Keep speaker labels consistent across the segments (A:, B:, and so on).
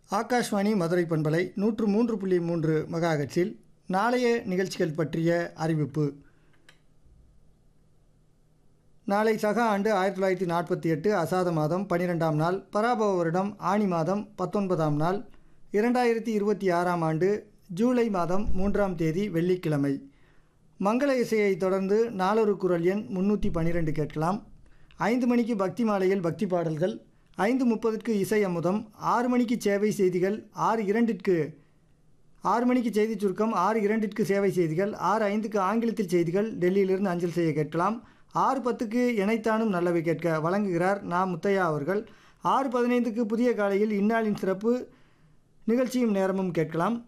A: ஆகாஷ்வாணி மதுரை பண்பலை நூற்று மூன்று புள்ளி மூன்று மெகாஹெட்ஸில் நாளைய நிகழ்ச்சிகள் பற்றிய அறிவிப்பு நாளை சக ஆண்டு ஆயிரத்தி தொள்ளாயிரத்தி நாற்பத்தி எட்டு அசாத மாதம் பன்னிரெண்டாம் நாள் பராபவ வருடம் ஆணி மாதம் பத்தொன்பதாம் நாள் இரண்டாயிரத்தி இருபத்தி ஆறாம் ஆண்டு ஜூலை மாதம் மூன்றாம் தேதி வெள்ளிக்கிழமை மங்கள இசையை தொடர்ந்து நாளொரு குரல் எண் முன்னூற்றி பன்னிரெண்டு கேட்கலாம் ஐந்து மணிக்கு பக்தி மாலையில் பக்தி பாடல்கள் ஐந்து முப்பதுக்கு இசை அமுதம் ஆறு மணிக்கு சேவை செய்திகள் ஆறு இரண்டிற்கு ஆறு மணிக்கு செய்தி சுருக்கம் ஆறு இரண்டிற்கு சேவை செய்திகள் ஆறு ஐந்துக்கு ஆங்கிலத்தில் செய்திகள் டெல்லியிலிருந்து அஞ்சல் செய்ய கேட்கலாம் ஆறு பத்துக்கு இணைத்தானும் நல்லவை கேட்க வழங்குகிறார் நா முத்தையா அவர்கள் ஆறு பதினைந்துக்கு புதிய காலையில் இந்நாளின் சிறப்பு நிகழ்ச்சியும் நேரமும் கேட்கலாம்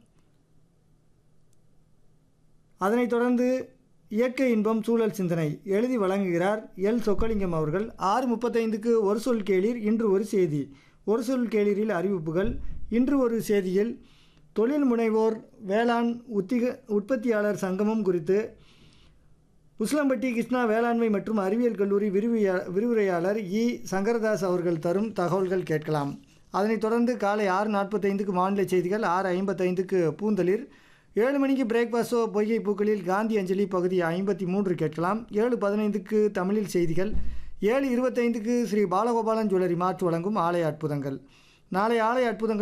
A: அதனைத் தொடர்ந்து இயற்கை இன்பம் சூழல் சிந்தனை எழுதி வழங்குகிறார் எல் சொக்கலிங்கம் அவர்கள் ஆறு முப்பத்தைந்துக்கு ஒரு சொல் கேளீர் இன்று ஒரு செய்தி ஒரு சொல் கேளீரில் அறிவிப்புகள் இன்று ஒரு செய்தியில் தொழில் முனைவோர் வேளாண் உத்திக உற்பத்தியாளர் சங்கமம் குறித்து உஸ்லம்பட்டி கிருஷ்ணா வேளாண்மை மற்றும் அறிவியல் கல்லூரி விரிவியா விரிவுரையாளர் இ சங்கரதாஸ் அவர்கள் தரும் தகவல்கள் கேட்கலாம் அதனைத் தொடர்ந்து காலை ஆறு நாற்பத்தைந்துக்கு மாநில செய்திகள் ஆறு ஐம்பத்தைந்துக்கு பூந்தளிர் ஏழு மணிக்கு பிரேக்ஃபாஸ்டோ பொய்கை பூக்களில் காந்தி அஞ்சலி பகுதி ஐம்பத்தி மூன்று கேட்கலாம் ஏழு பதினைந்துக்கு தமிழில் செய்திகள் ஏழு இருபத்தைந்துக்கு ஸ்ரீ பாலகோபாலன் ஜுவல்லரி மார்ட் வழங்கும் ஆலய அற்புதங்கள் நாளை ஆலய அற்புதங்கள்